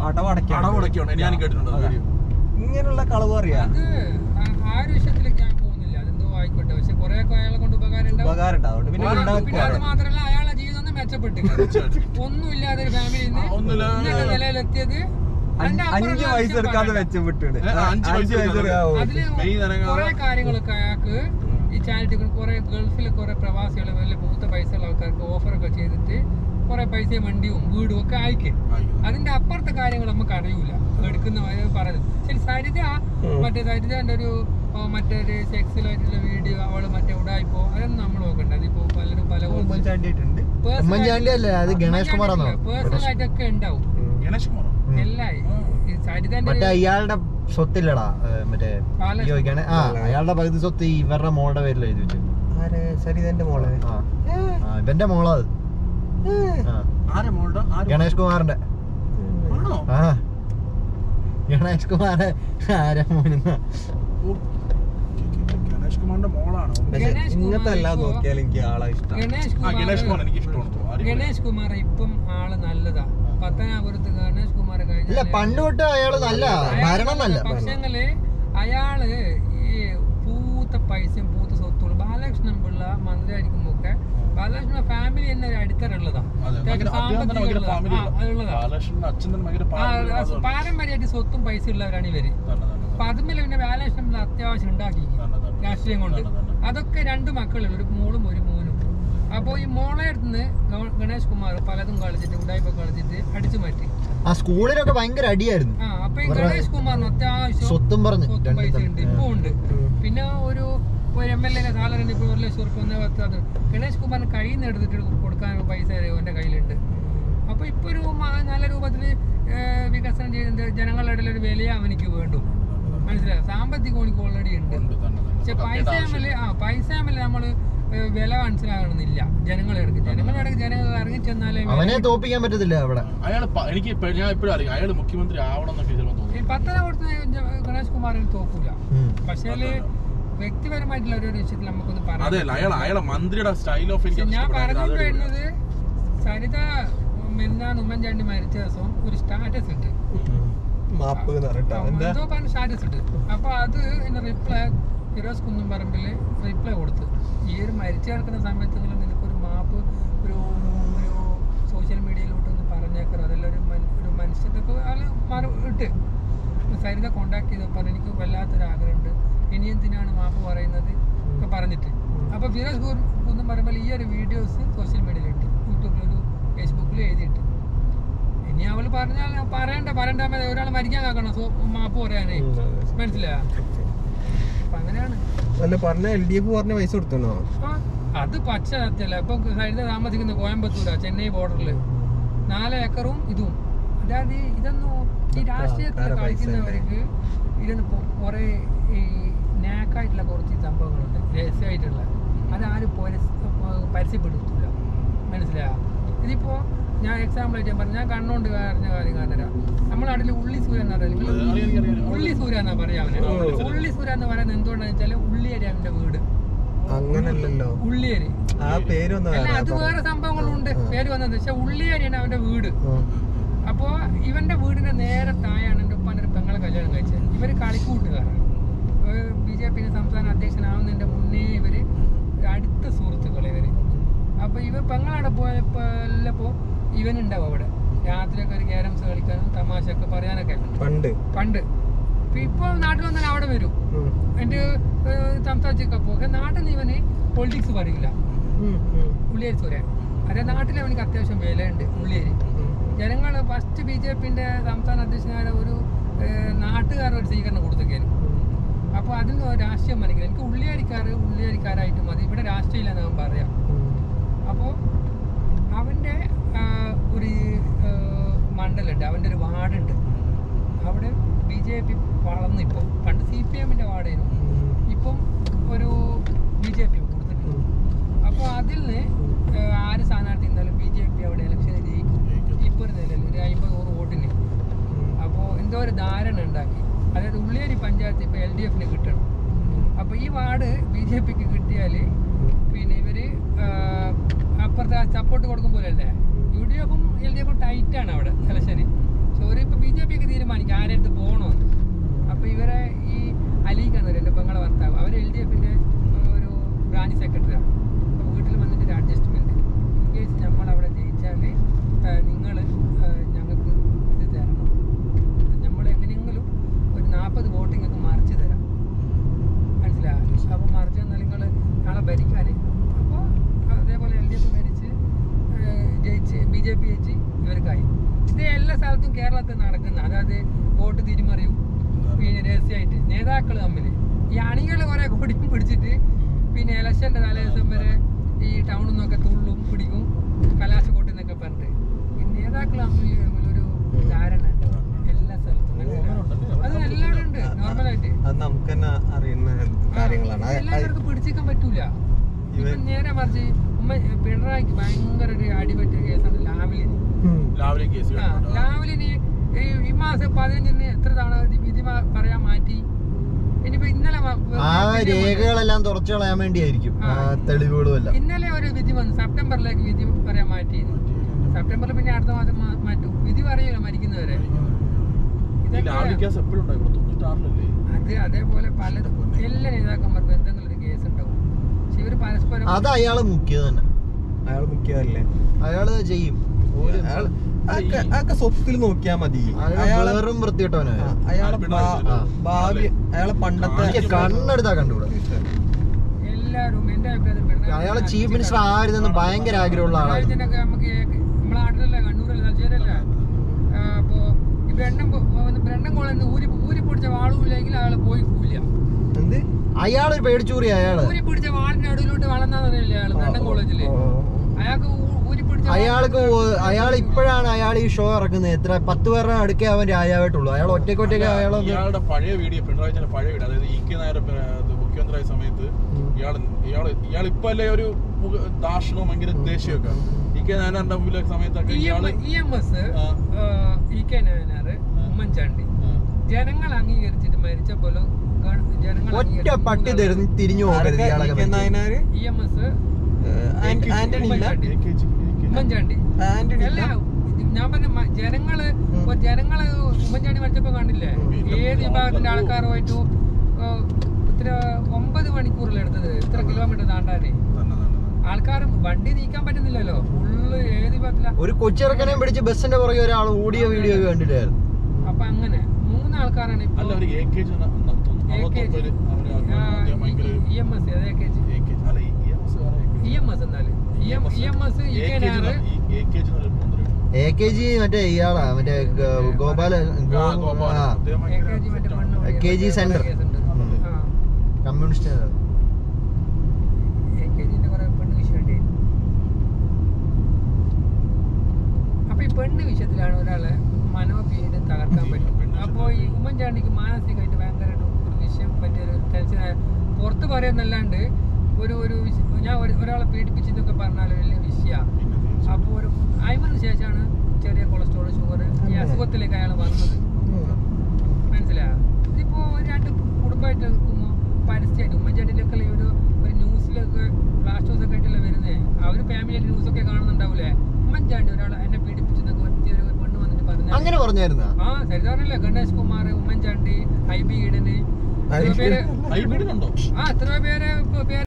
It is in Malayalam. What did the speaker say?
അടവടക്കാണ് അടവുടക്കാണ് ഞാൻ കേട്ടിട്ടുണ്ട് ആ വീഡിയോ ഇങ്ങനെയുള്ള കളവ് അറിയാ അത് ആ- ആ ഒരു വിഷയത്തിലേക്ക് ഞാൻ പോകുന്നില്ല അതെന്തോ ആയിക്കോട്ടെ പക്ഷെ കുറെ ഒക്കെ അയാളെ കൊണ്ട് ഉപകാരം ഉണ്ടാവും ഉപകാരം ഉണ്ട് അതുകൊണ്ട് പിന്നെ പിന്നെ ഉണ്ടാക്കുക അത് മാത്രമല്ല അയാളെ ജീവിതം ഒന്ന് മെച്ചപ്പെട്ടു ഒന്നുമില്ലാതെ ഒരു ഫാമിലിയിൽ ഒന്നുമില്ല. ഇന്നത്തെ നിലയിലെത്തിയത് അതിന്റെ അഞ്ച് അപ്പുറമുള്ള പൈസ വിഷയം എടുക്കാതെ പറയണ്ട. മെച്ചപ്പെട്ടിട്ട് ഏ, അഞ്ച് പൈസ എടുക്കാതെ. അതില് മെയ് നനങ്ങാതെ. കുറെ കാര്യങ്ങളൊക്കെ അയാൾക്ക് ഈ ചാരിറ്റികൾ കുറെ ഗൾഫിലെ കുറെ പ്രവാസികൾ വലിയ പൂത്ത പൈസ ഉള്ള ആൾക്കാർക്ക് ഓഫറൊക്കെ ചെയ്തിട്ട് കുറെ പൈസയും വണ്ടിയും വീടും ഒക്കെ അയക്കും അതിന്റെ അപ്പുറത്തെ കാര്യങ്ങൾ നമുക്ക് അറിയൂല എടുക്കുന്ന വരെ പറഞ്ഞു ശരി സരിത മറ്റേ സരിതന്റെ ഒരു ആ, മറ്റൊരു സെക്സിലായിട്ടുള്ള വീഡിയോ അവള് മറ്റേ ഉടായിപ്പോ അതൊന്നും നമ്മൾ നോക്കണ്ട അതിപ്പോ പലരും പല ഉമ്മൻചാണ്ടിയിട്ടുണ്ട് ഉമ്മൻചാണ്ടി അല്ലേ അത് ഗണേഷ് കുമാറാണോ പേഴ്സണൽ ആയിട്ടൊക്കെ ഉണ്ടാവും ഗണേഷ് കുമാറോ എല്ലാം ഈ സരിതന്റെ മറ്റേ അയാളുടെ സ്വത്തില്ലടാ ഏ, മറ്റേ പാലസ് ചോദിക്കാണ് ആ അയാളുടെ പകുതി സ്വത്ത് ഇവരുടെ മോളുടെ പേരിൽ എഴുതി വെച്ചു ആരെ സരിതന്റെ മോളെ ആ ആ, ഇവന്റെ മോളാ അത് ആ ആരെ മോളുടെ ആര് ഗണേഷ് കുമാറിന്റെ ആണോ ആ ഗണേഷ് കുമാർ ആരാ മോനെന്നാ ഓ, ഗണേഷ് കുമാറിന്റെ മോളാണോ പക്ഷെ ഗണേഷ് ഇങ്ങനത്തെ എല്ലാം കുമാർ ഇപ്പോ- നോക്കിയാൽ എനിക്ക് ആളെ ഇഷ്ടം ഗണേഷ് ആ ഗണേഷ് കുമാർ കുമാർ എനിക്ക് ഇഷ്ടമാണ് ഗണേഷ് കുമാർ ഇപ്പം ആള് നല്ലതാ പത്തനാപുരത്ത് ഗണേഷ് കുമാർ ഇല്ല പണ്ട് തൊട്ട് അയാള് നല്ല ഭരണം നല്ല പക്ഷെങ്കില് അയാള് ഈ പൂത്ത പൈസയും പൂത്ത സ്വത്തുകളും ബാലകൃഷ്ണൻ പിള്ള മന്ത്രിയായിരിക്കുമ്പോ ഒക്കെ ബാലകൃഷ്ണ ഫാമിലി തന്നെ ഒരു അടിത്തറുള്ളതാ അതെ ഭയങ്കര അദ്ദേഹം തന്നെ ഭയങ്കര ഫാമിലി ഉള്ളതാ ബാലകൃഷ്ണന്റെ അച്ഛൻ തന്നെ ഭയങ്കര ആ, family ആ, ഉള്ളതാണ്. പാരമ്പര്യമായിട്ട് സ്വത്തും പൈസ ഉള്ളവരാണ് ഇവര് തന്നെ, തന്നെ, അപ്പൊ അതുമില്ല പിന്നെ ബാലകൃഷ്ണൻ പിള്ള അത്യാവശ്യം ഉണ്ടാക്കി തന്നെ, തന്നെ. രാഷ്ട്രീയം കൊണ്ട് തന്നെ, തന്നെ. അതൊക്കെ രണ്ട് മക്കളുള്ളൂ ഒരു മോളും ഒരു മോനും അപ്പോൾ ഈ മോളെ അടുത്ത് ഗണേഷ് കുമാർ പലതും കളിച്ചിട്ട് ഉടായ്പ കളിച്ചിട്ട് അടിച്ചു മാറ്റി ആ സ്കൂളിലൊക്കെ ഭയങ്കര അടിയായിരുന്നു ആ അപ്പൊ ഈ ഗണേഷ് കുമാറിന് അത്യാവശ്യം സ്വത്തും പറഞ്ഞ് സ്വത്തും രണ്ട് പൈസ തരം. ഉണ്ട് ഇപ്പൊ ഉണ്ട് പിന്നെ ഒരു ഒരു എം എൽ എ സാലറി ഉണ്ട് ഇപ്പൊ ഒരു ലക്ഷം റുപ്യ ഒന്നേ പത്ത് അത് ഗണേഷ് കുമാറിന് കയ്യിൽ നിന്ന് എടുത്തിട്ട് കൊടുക്കാൻ പൈസ എന്റെ കയ്യിലുണ്ട് അപ്പൊ ഇപ്പൊ ഒരു മ- നല്ല രൂപത്തിൽ വികസനം ചെയ്തിട്ട് ജനങ്ങളുടെ ഇടയിൽ ഒരു വില അവനിക്ക് വേണ്ടു മനസ്സിലായോ സാമ്പത്തികം എനിക്ക് ഓൾറെഡി ഉണ്ട് ഉണ്ട്, തന്നെ, തന്നെ. പക്ഷെ പൈസ തമ്മില് ആ പൈസ തമ്മില് നമ്മള് ഏഹ്, വില മനസ്സിലാകണമെന്നില്ല ജനങ്ങളെ ഇടയ്ക്ക് ജനങ്ങളുടെ ഇടയ്ക്ക് ജനങ്ങൾ ഇറങ്ങി ചെന്നാലേ വില അവനെ തോപ്പിക്കാൻ പറ്റത്തില്ല അവിടെ അയാള് പ- എനിക്ക് ഇപ്പ- ഞാൻ ഇപ്പോഴും അറിയാം അയാള് മുഖ്യമന്ത്രി ആവണം എന്നൊക്കെ ചിലപ്പോൾ ഈ തോന്നുന്നു പത്തന കൊടുത്ത് ഗണേഷ് കുമാറിന് തോക്കൂല ഉം. പക്ഷേ വ്യക്തിപരമായിട്ടുള്ള ഒരു വിഷയത്തിൽ നമുക്കൊന്ന് പറയാം അതെ അല്ല അയാൾ അയാളെ മന്ത്രിയുടെ സ്റ്റൈൽ ഓഫ് എനിക്ക് ഞാൻ ഇഷ്ടപ്പെട്ടു. പറഞ്ഞു അത് വരുന്നത് സരിത മെന്നാൻ ഉമ്മൻചാണ്ടി മരിച്ച ദിവസം ഒരു സ്റ്റാറ്റസ് ഇട്ട് മാപ്പ് എന്ന് പറഞ്ഞിട്ടോ എന്താ എന്തോ പറഞ്ഞ സ്റ്റാറ്റസ് ഇട്ട് അപ്പൊ അത് എന്റെ റിപ്ലൈ ഫിറോസ് കുന്നുംപറമ്പില് റിപ്ലൈ കൊടുത്തു ഈ ഒരു മരിച്ചു കിടക്കുന്ന സമയത്തെങ്കിലും നിനക്കൊരു മാപ്പ് ഒരു ഒരു സോഷ്യൽ മീഡിയയിലോട്ട് ഒന്ന് പറഞ്ഞേക്കണം അതെല്ലാം ഒരു മൻ- ഒരു മനുഷ്യത്തൊക്കെ ആള് മറു ഇട്ട് സരിത കോണ്ടാക്ട് ചെയ്തപ്പോൾ എനിക്ക് വല്ലാത്തൊരു ആഗ്രഹമുണ്ട് ഇനി എന്തിനാണ് മാപ്പ് പറയുന്നത് ഒക്കെ പറഞ്ഞിട്ട് അപ്പൊ ഫിറോസ് കു- കുന്നുംപറമ്പിൽ ഈ ഒരു വീഡിയോസ് സോഷ്യൽ മീഡിയയിലിട്ട് യൂട്യൂബിലൊരു ഫേസ്ബുക്കിലും എഴുതിയിട്ട് ഇനി അവള് പറഞ്ഞാൽ പറയണ്ട പറയണ്ട ഒരാൾ മരിക്കാൻ കാക്കണം സോ മാപ്പ് പറയാനേ മനസ്സിലായോ അപ്പൊ അങ്ങനെയാണ് അല്ല പറഞ്ഞ എൽ ഡി എഫ് പറഞ്ഞ പൈസ കൊടുത്തണോ ആ, അത് പച്ച സത്യമല്ല ഇപ്പൊ സരിത താമസിക്കുന്ന കോയമ്പത്തൂരാ ചെന്നൈ ബോർഡറിൽ നാല് ഏക്കറും ഇതും അതായത് ഈ- ഇതൊന്നും ഈ രാഷ്ട്രീയത്തിൽ ആരെ പൈസ കളിക്കുന്നവർക്ക് ഇതൊന്നും കൊ- കുറെ ഈ നാക്കായിട്ടുള്ള കുറച്ച് സംഭവങ്ങളുണ്ട് രഹസ്യമായിട്ടുള്ള അതാരും പരസ്- പരസ്യപ്പെടുത്തില്ല മനസ്സിലായോ ഇതിപ്പോ ഞാൻ എക്സാമ്പിൾ ആയിട്ട് ഞാൻ പറഞ്ഞു ഞാൻ കണ്ണോണ്ട് പറഞ്ഞ കാര്യം കാരണരാ നമ്മുടെ നാട്ടിൽ ഉള്ളി സൂര്യ എന്ന് അറിയാം, അറിയാം, അറിയാം. പറയുന്നത് ഉള്ളി സൂര്യ എന്നാ പറയാ അവനെ ഉള്ളി സൂര്യ എന്ന് പറയുന്നത് എന്തുകൊണ്ടാന്ന് വെച്ചാല് ഉള്ളിയരി അവന്റെ വീട് അങ്ങനല്ലല്ലോ ഉള്ളിയരി ആ പേരൊന്നും അല്ല വേറെ അത് വേറെ സംഭവങ്ങളുണ്ട് പേര് വന്നത് പക്ഷെ ഉള്ളിയരിയാണ് അവന്റെ വീട് അപ്പോ ഇവന്റെ വീടിന്റെ നേരെ താഴെയാണ് എൻ്റെ ഉപ്പാൻ്റെ ഒരു പെങ്ങളെ കല്യാണം കഴിച്ചത് ഇവര് കളിക്കൂട്ടുകാരാണ് ബി ജെ പിന്നെ സംസ്ഥാന അധ്യക്ഷനാവുന്നതിന്റെ മുന്നേ ഇവര് ഒരു അടുത്ത സുഹൃത്തുക്കൾ ഇവര് അപ്പൊ ഇവ പെങ്ങളവിടെ പോയപ്പോ ഇവനുണ്ടാവും അവിടെ രാത്രിയൊക്കെ ഒരു ക്യാരംസ് കളിക്കാനും തമാശയൊക്കെ പറയാനൊക്കെ പണ്ട് പണ്ട് ഇപ്പൊ ഇപ്പൊ നാട്ടിൽ വന്നാൽ അവിടെ വരും ഉം. എൻ്റെ സംസാരിച്ചൊക്കെ പോകും നാട്ടിൽ നിന്ന് ഇവന് പൊളിറ്റിക്സ് പറയില്ല ഉം, ഉം, ഉള്ളിയേരി സൂര്യ അതെ നാട്ടിൽ അവനിക്ക് അത്യാവശ്യം വിലയുണ്ട് ഉള്ളിയേരി ഉം. ജനങ്ങൾ ഫസ്റ്റ് ബി ജെ പിന്റെ സംസ്ഥാന അധ്യക്ഷനായ ഒരു നാട്ടുകാർ ഒരു സ്വീകരണം കൊടുത്തേക്കാനും അപ്പോൾ അതിൽ നിന്ന് രാഷ്ട്രീയം മനസ്സിലായി എനിക്ക് ഉള്ളിയരിക്കാർ ഉള്ളിയരിക്കാരായിട്ട് മതി ഇവിടെ രാഷ്ട്രീയമില്ല എന്ന് ഞാൻ പറയാം അപ്പോൾ അവൻ്റെ ആ, ഒരു ആ, മണ്ഡലമുണ്ട് അവൻ്റെ ഒരു വാർഡുണ്ട് അവിടെ ബി ജെ പി വളർന്നിപ്പോൾ പണ്ട് സി പി എമ്മിൻ്റെ വാർഡായിരുന്നു ഇപ്പം ഒരു ബി ജെ പി കൊടുത്തിട്ടുണ്ട് അപ്പോൾ അതിൽ നിന്ന് ഏഹ്, ആര് സ്ഥാനാർത്ഥി இருந்தாലും ബി ജെ പി അവിടെ ഇലക്ഷന് ജയിക്കും ഇപ്പോൾ ഒരു നിലയിൽ ഒരു അമ്പത് നൂറ് വോട്ടിന് അപ്പോൾ എന്തോ ഒരു ധാരണ ഉണ്ടാക്കി അതായത് ഉള്ളിയേരി പഞ്ചായത്ത് ഇപ്പോൾ എൽ ഡി എഫിന് കിട്ടണം അപ്പോൾ ഈ വാർഡ് ബി ജെ പിക്ക് കിട്ടിയാൽ പിന്നെ ഇവർ അപ്പുറത്തെ സപ്പോർട്ട് കൊടുക്കും പോലെയല്ലേ യു ഡി എഫും എൽ ഡി എഫും ടൈറ്റാണ് അവിടെ ഇലക്ഷന് പക്ഷെ ഒരു ഇപ്പോൾ ബി ജെ കേരളത്തിൽ നടക്കുന്ന അതായത് വോട്ട് തിരിമറിയും പിന്നെ രഹസ്യമായിട്ട് നേതാക്കൾ തമ്മിൽ ഈ അണികൾ കുറെ കൊടിയും പിടിച്ചിട്ട് പിന്നെ ഇലക്ഷന്റെ തലേദിവസം വരെ ഈ ടൗണിൽ നിന്നൊക്കെ തുള്ളും പിടിക്കും കലാശക്കോട്ടിൽ നിന്നൊക്കെ പറഞ്ഞിട്ട് ഈ നേതാക്കൾ തമ്മിൽ തമ്മിലൊരു ധാരണ ഉണ്ട് എല്ലാ സ്ഥലത്തും മനസ്സിലായോ? അത് എല്ലാവരും ഉണ്ട് നോർമലായിട്ട് അത് നമുക്ക് തന്നെ അറിയുന്ന കാര്യങ്ങളാണ് അത് അത് എല്ലാവർക്കും പിടിച്ചിക്കാൻ പറ്റൂല ഇപ്പൊ നേരെ മറിച്ച് ഉമ്മ പിണറായിക്ക് ഭയങ്കര ഒരു അടിപറ്റ കേസാണ് ലാവിലിന് ഉം. രാവിലെ കേസ് ആ, ലാവിലിന് ഈ ഈ മാസം പതിനഞ്ചിന് എത്ര തവണ വി- വിധി മാ- പറയാൻ മാറ്റി ഇനിയിപ്പോ ഇന്നലെ വ- ആ വിധി വന്നു. രേഖകളെല്ലാം തുറച്ചു കളയാൻ വേണ്ടിയായിരിക്കും ആ. ആ തെളിവുകളും എല്ലാം ഇന്നലെ ഒരു വിധി വന്നു സെപ്റ്റംബറിലേക്ക് വിധി പറയാൻ മാറ്റി സെപ്റ്റംബറിൽ പിന്നെ അടുത്ത മാസം മാ- മാറ്റും വിധി പറയൂല മരിക്കുന്നവരെ ഈ ഇതൊക്കെ രാവിലെ കേസ് എപ്പോഴും ഉണ്ടായി ഇവിടെ തൊണ്ണൂറ്റാറിലല്ലേ അത് അതേപോലെ പലതും എല്ലാ നേതാക്കന്മാർക്കും എന്തെങ്കിലും ഒരു കേസ് ഉണ്ടാവും പക്ഷെ ഇവര് പരസ്പരം അത് അയാള് മുക്കിയത് തന്നെ അയാൾ മുഖ്യമല്ലേ അയാള് ചെയ്യും ഒരു- അയാൾ- അതൊക്കെ അതൊക്കെ സ്വത്തിൽ നോക്കിയാ മതി അയാള് അയാളെ വേറും വൃത്തിയിട്ടവനാ ആ, അയാളെ പിണറായി ഭാ- ആ. ഭാവി അയാളെ പണ്ടത്തെ എനിക്ക് കണ്ണെടുത്താ കണ്ടുകൂടാ എല്ലാവരും എന്റെ അഭിപ്രായത്തിൽ പിണറായി അയാളെ ചീഫ് മിനിസ്റ്റർ ആയിരുന്നെന്ന് ഭയങ്കര ആഗ്രഹമുള്ള ആളാണ് പിണറായിജിനൊക്കെ നമുക്ക് നമ്മളെ നാട്ടിലല്ല കണ്ണൂരല്ല തലശ്ശേരിയല്ല ആ, അപ്പോ ഈ ബ്രണ്ടൻ ബ്രണ്ടൻ കോളേജ് ഊരി ഊരി പിടിച്ച വാളുമില്ലെങ്കിൽ അയാൾ പോയി കൂല എന്ത് അയാളൊരു പേടിച്ചൂറി അയാള് ഊരി പിടിച്ച വാളിന്റെ അടിയിലോട്ട് വളർന്നാന്നറിയില്ല അയാൾ ബ്രണ്ടൻ കോളേജില് ഓ, ഓ, ഓ. അയാൾക്ക് ഊ- ഊരി പിടിച്ച അയാൾക്ക് ഒ- അയാൾ ഇപ്പോഴാണ് അയാൾ ഈ ഷോ ഇറക്കുന്നത് എത്ര പത്ത് പേരുടെ അടുക്കേ അവൻ രാജാവായിട്ടുള്ളൂ അയാൾ ഒറ്റയ്ക്ക് ഒറ്റയ്ക്ക് അയാളൊന്ന് ഇയാളുടെ പഴയ വീഡിയോ പിണറായി വിജയന്റെ പഴയ വീഡിയോ അതായത് ഇ കെ നായർ മുഖ്യമന്ത്രിയായ സമയത്ത് ഇയാൾ ഇയാൾ ഇയാൾ ഇപ്പൊ അല്ലേ ഒരു മുഖ- ദാർശനികവും ഭയങ്കര ദേഷ്യമൊക്കെ ഇ കെ നായരുടെ മുമ്പിലെ സമയത്തൊക്കെ ഇയാള് ഇ എം എസ് ആ. ഇ കെ നായനാറ് ഉമ്മൻചാണ്ടി ജനങ്ങൾ അംഗീകരിച്ചിട്ട് മരിച്ച പോലെ ഗവ- ജനങ്ങൾ ഒറ്റ പട്ടി തെരി- തിരിഞ്ഞു പോകരുത് ആരൊക്കെ? ഇയാളൊക്കെ ഇ കെ മരിച്ചത്. നായനാര് ഇ എം എസ് ഏഹ്, ആന്റ- ആന്റണി ഇല്ല ഉമ്മൻചാണ്ടി. ഉമ്മൻചാണ്ടി ആന്റണി അല്ല ഇല്ല ഞാൻ പറഞ്ഞ മ- ജനങ്ങള് ഇപ്പൊ ജനങ്ങള് ഉമ്മൻചാണ്ടി മരിച്ചപ്പോ കണ്ടില്ലേ ഏത് വിഭാഗത്തിന്റെ ആൾക്കാരുമായിട്ടു ഇത്ര ഒമ്പത് മണിക്കൂറിലെടുത്തത് ഇത്ര കിലോമീറ്റർ താണ്ടാനേ ആൾക്കാർ വണ്ടി നീക്കാൻ പറ്റുന്നില്ലല്ലോ ഫുള്ള് ഏത് വിഭാഗത്തില ഒരു കൊച്ചിറക്കനെ പിടിച്ച് ബസ്സിന്റെ പുറകെ ഒരാൾ ഓടിയ വീഡിയോ ഒക്കെ കണ്ടിട്ടായിരുന്നു അപ്പൊ അങ്ങനെ മൂന്ന് ആൾക്കാരാണ് ഇപ്പൊ അല്ല ഒരു എ കെ ജി അറുപത്തൊമ്പത് അവര് അദ്ദേഹം ഭയങ്കര ഒരു ഇ എം എസ് അതെ കെ ജി AK അല്ല ഇ എം എസ് വേറെ ഇ എം എസ് എന്നാല് E M E M S E K Nair A K G എന്നൊരു മന്ത്രി എ കെ ജി മറ്റേ ഇയാളാ മറ്റേ ഗ- ഗോപാല ഗോ- ആ, ഗോപാലൻ. ആ, അദ്ദേഹം എ ഭയങ്കര കെ ജി മറ്റേ സെറ്റാണ്. പെണ്ണ് പിടിക്കാൻ കെ ജി പറ്റിയ സെന്റർ. കേസുണ്ട്. ആ. കമ്മ്യൂണിസ്റ്റ് നേതാവ്. എ കെ ജിന്റെ കുറെ പെണ്ണ് വിഷയമുണ്ട് അപ്പൊ ഈ പെണ്ണ് വിഷയത്തിലാണ് ഒരാളെ മനോപീഠം തകർക്കാൻ പറ്റും അപ്പോ ഈ ഉമ്മൻചാണ്ടിക്ക് മാനസികമായിട്ട് ഭയങ്കര ഒരു ഒരു വിഷയം പറ്റിയ ഒരു ടെൻഷൻ പുറത്ത് പറയുന്നല്ലാണ്ട് ഒരു ഒരു വിഷ- ഞാൻ ഒരു- ഒരാളെ പീഡിപ്പിച്ചെന്നൊക്കെ പറഞ്ഞാൽ വലിയ വിഷയമാണ് പിന്നെ തീർച്ചയായും. അപ്പോൾ ഒരു അതിന് ശേഷമാണ് ചെറിയ കൊളസ്ട്രോൾ ഷുഗർ ഈ അസുഖത്തിലേക്ക് അയാൾ വന്നത് മനസ്സിലായോ ഇതിപ്പോ രണ്ട് കുടുംബമായിട്ട് നിൽക്കുമ്പോൾ പരസ്യമായിട്ട് ഉമ്മൻചാണ്ടിന്റെ ഒക്കെ ഒരു ഒരു ന്യൂസിലൊക്കെ ഫ്ലാഷ് ന്യൂസ് ഒക്കെ ആയിട്ടല്ലേ വരുന്നേ അവര് ഫാമിലിയായിട്ട് ന്യൂസ് ഒക്കെ കാണുന്നുണ്ടാവൂലേ ഉമ്മൻചാണ്ടി ഒരാൾ എന്നെ പീഡിപ്പിച്ചെന്നൊക്കെ ഒറ്റ ഒരു പെണ്ണ് വന്നിട്ട് പറഞ്ഞു അങ്ങനെ പറഞ്ഞായിരുന്ന ആ സരിതാറല്ലേ ഗണേഷ് കുമാർ ഉമ്മൻചാണ്ടി ഐ ബി ഈഡന് എത്രയോ പേര് ഹൈബ്രിഡിനുണ്ടോ ആ എത്രയോ പേര് ഇപ്പൊ പേര്